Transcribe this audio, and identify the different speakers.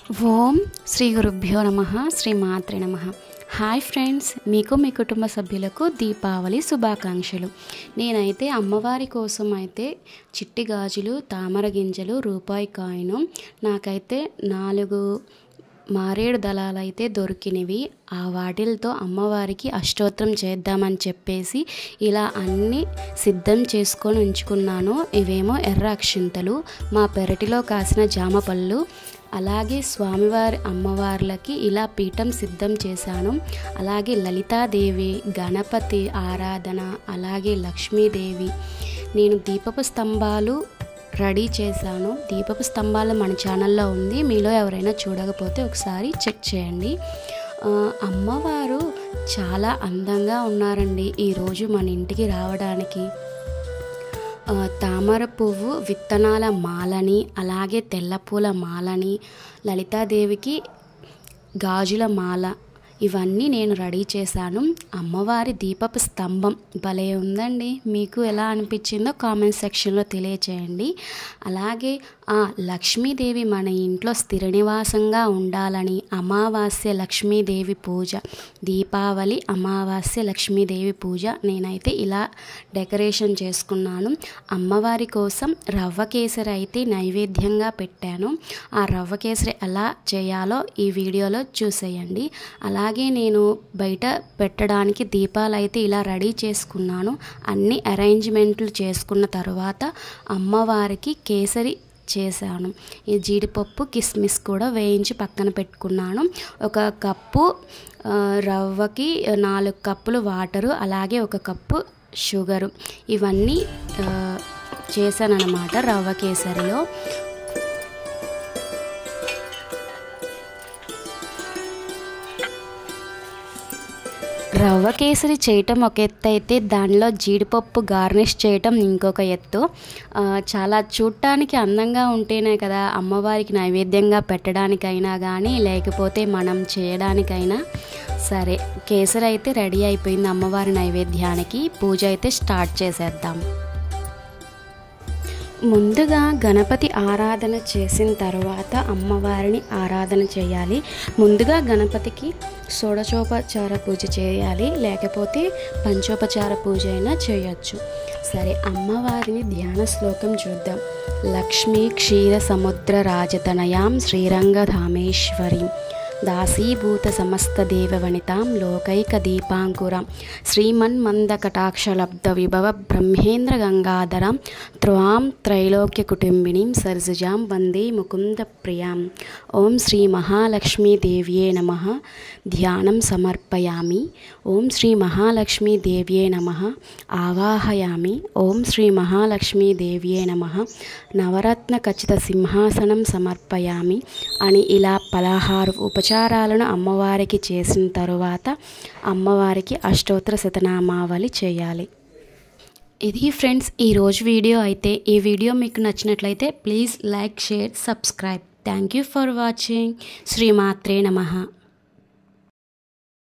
Speaker 1: ఓం శ్రీ గురుభ్యో నమ శ్రీ మాత్రే నమ హాయ్ ఫ్రెండ్స్ మీకు మీ కుటుంబ సభ్యులకు దీపావళి శుభాకాంక్షలు నేనైతే అమ్మవారి కోసం అయితే చిట్టి గాజులు తామర గింజలు రూపాయి కాయిను నాకైతే నాలుగు మారేడు దళాలు అయితే దొరికినవి ఆ వాటిలతో అమ్మవారికి అష్టోత్తరం చేద్దామని చెప్పేసి ఇలా అన్నీ సిద్ధం చేసుకొని ఉంచుకున్నాను ఇవేమో ఎర్ర అక్షింతలు మా పెరటిలో కాసిన జామ పళ్ళు అలాగే స్వామివారి అమ్మవార్లకి ఇలా పీఠం సిద్ధం చేశాను అలాగే లలితాదేవి గణపతి ఆరాధన అలాగే లక్ష్మీదేవి నేను దీపపు స్తంభాలు రెడీ చేశాను దీపపు స్తంభాలు మన ఛానల్లో ఉంది మీలో ఎవరైనా చూడకపోతే ఒకసారి చెక్ చేయండి ఆ, అమ్మవారు చాలా అందంగా ఉన్నారండి ఈరోజు మన ఇంటికి రావడానికి ఆ, తామర పువ్వు విత్తనాల మాలని అలాగే తెల్ల పూల మాలని లలితాదేవికి గాజుల మాల ఇవన్నీ నేను రెడీ చేశాను అమ్మవారి దీపపు స్తంభం భలే ఉందండి మీకు ఎలా అనిపించిందో కామెంట్ సెక్షన్లో తెలియచేయండి అలాగే ఆ లక్ష్మీదేవి మన ఇంట్లో స్థిర నివాసంగా ఉండాలని అమావాస్య లక్ష్మీదేవి పూజ దీపావళి అమావాస్య లక్ష్మీదేవి పూజ నేనైతే ఇలా డెకరేషన్ చేసుకున్నాను అమ్మవారి కోసం రవ్వ కేసరి అయితే నైవేద్యంగా పెట్టాను ఆ రవ్వ కేసరి ఎలా చేయాలో ఈ వీడియోలో చూసేయండి అలాగే నేను బయట పెట్టడానికి దీపాలు అయితే ఇలా రెడీ చేసుకున్నాను అన్ని అరేంజ్మెంట్లు చేసుకున్న తర్వాత అమ్మవారికి కేసరి చేశాను ఈ జీడిపప్పు కిస్మిస్ కూడా వేయించి పక్కన పెట్టుకున్నాను ఒక కప్పు ఆ, రవ్వకి నాలుగు కప్పులు వాటరు అలాగే ఒక కప్పు షుగరు ఇవన్నీ ఆ, చేశానన్నమాట రవ్వ కేసరిలో రవ్వ కేసరి చేయటం ఒక ఎత్తు అయితే దానిలో జీడిపప్పు గార్నిష్ చేయటం ఇంకొక ఎత్తు ఆ, చాలా చూడటానికి అందంగా ఉంటేనే కదా అమ్మవారికి నైవేద్యంగా పెట్టడానికైనా కానీ లేకపోతే మనం చేయడానికైనా సరే కేసరి అయితే రెడీ అయిపోయింది అమ్మవారి నైవేద్యానికి పూజ అయితే స్టార్ట్ చేసేద్దాం ముందుగా గణపతి ఆరాధన చేసిన తర్వాత అమ్మవారిని ఆరాధన చేయాలి ముందుగా గణపతికి షోడచోపచార పూజ చేయాలి లేకపోతే పంచోపచార పూజ అయినా చేయొచ్చు సరే అమ్మవారిని ధ్యాన శ్లోకం చూద్దాం లక్ష్మీ క్షీర సముద్ర రాజతనయాం శ్రీరంగధామేశ్వరీం దాసీభూత సమస్త దేవవనితాం లోకైక దీపాంకురం శ్రీమన్మందకటాక్షలబ్ధ విభవ బ్రహ్మేంద్ర గంగాధరం త్వాం త్రైలోక్య కుటుంబినీం సర్జజాం వందే ముకుంద ప్రియాం ఓం శ్రీ మహాలక్ష్మీ దేవ్యే నమ ధ్యానం సమర్పయామి ఓం శ్రీ మహాలక్ష్మీ దేవ్యే నమ ఆవాహయామి ఓం శ్రీ మహాలక్ష్మీ దేవ్యే నమ నవరత్న ఖచ్చిత సింహాసనం సమర్పయామి అని ఇలా పదహారు ఉపచారాలను అమ్మవారికి చేసిన తరువాత అమ్మవారికి అష్టోత్తర శతనామావళి చేయాలి ఇది ఫ్రెండ్స్ ఈరోజు వీడియో అయితే ఈ వీడియో మీకు నచ్చినట్లయితే please like share subscribe thank you for watching శ్రీమాత్రే నమః